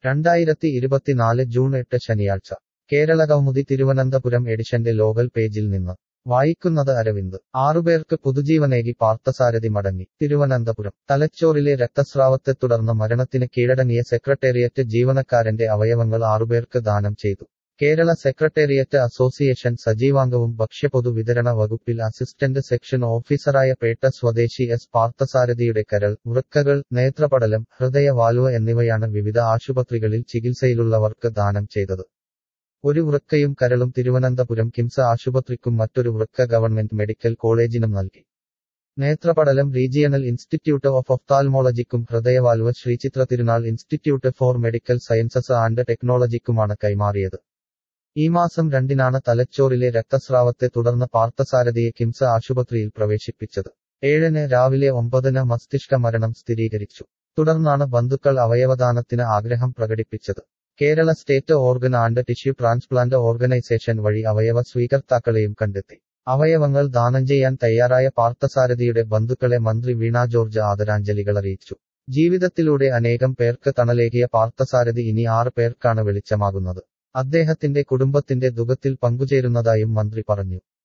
രണ്ടായിരത്തി ഇരുപത്തിനാല് ജൂൺ എട്ട് ശനിയാഴ്ച കേരള കൗമുദി തിരുവനന്തപുരം എഡിഷന്റെ ലോകൽ പേജിൽ നിന്ന് വായിക്കുന്നത് അരവിന്ദ് ആറുപേർക്ക് പുതുജീവനേകി പാർത്ഥസാരഥി മടങ്ങി തിരുവനന്തപുരം തലച്ചോറിലെ രക്തസ്രാവത്തെ തുടർന്ന് മരണത്തിന് കീഴടങ്ങിയ സെക്രട്ടേറിയറ്റ് ജീവനക്കാരന്റെ അവയവങ്ങൾ ആറുപേർക്ക് ദാനം ചെയ്തു കേരള സെക്രട്ടേറിയറ്റ് അസോസിയേഷൻ സജീവാംഗവും ഭക്ഷ്യപൊതു വിതരണ വകുപ്പിൽ അസിസ്റ്റന്റ് സെക്ഷൻ ഓഫീസറായ പേട്ട സ്വദേശി എസ് പാർത്ഥസാരഥിയുടെ കരൾ വൃക്കകൾ നേത്രപടലം ഹൃദയ വാൽവ് എന്നിവയാണ് വിവിധ ആശുപത്രികളിൽ ചികിത്സയിലുള്ളവർക്ക് ദാനം ചെയ്തത് ഒരു വൃക്കയും കരളും തിരുവനന്തപുരം കിംസ് ആശുപത്രിക്കും മറ്റൊരു വൃക്ക ഗവൺമെന്റ് മെഡിക്കൽ കോളേജിനും നൽകി നേത്രപടലം റീജിയണൽ ഇൻസ്റ്റിറ്റ്യൂട്ട് ഓഫ് ഒഫ്താൽമോളജിക്കും ഹൃദയവാൽവ് Sree Chitra Tirunal institute for medical sciences and ടെക്നോളജിക്കുമാണ് കൈമാറിയത് ഈ മാസം രണ്ടിനാണ് തലച്ചോറിലെ രക്തസ്രാവത്തെ തുടർന്ന് പാർത്ഥസാരഥിയെ കിംസ് ആശുപത്രിയിൽ പ്രവേശിപ്പിച്ചത് ഏഴിന് രാവിലെ ഒമ്പതിന് മസ്തിഷ്ക മരണം സ്ഥിരീകരിച്ചു തുടർന്നാണ് ബന്ധുക്കൾ അവയവദാനത്തിന് ആഗ്രഹം പ്രകടിപ്പിച്ചത് Kerala state organ and tissue transplant organisation വഴി അവയവ സ്വീകർത്താക്കളെയും കണ്ടെത്തി അവയവങ്ങൾ ദാനം ചെയ്യാൻ തയ്യാറായ പാർത്ഥസാരഥിയുടെ ബന്ധുക്കളെ മന്ത്രി വീണ ജോർജ് ആദരാഞ്ജലികൾ അറിയിച്ചു ജീവിതത്തിലൂടെ അനേകം പേർക്ക് തണലേകിയ പാർത്ഥസാരഥി ഇനി ആറ് പേർക്കാണ് വെളിച്ചമാകുന്നത് അദ്ദേഹത്തിന്റെ കുടുംബത്തിന്റെ ദുഃഖത്തിൽ പങ്കുചേരുന്നതായും മന്ത്രി പറഞ്ഞു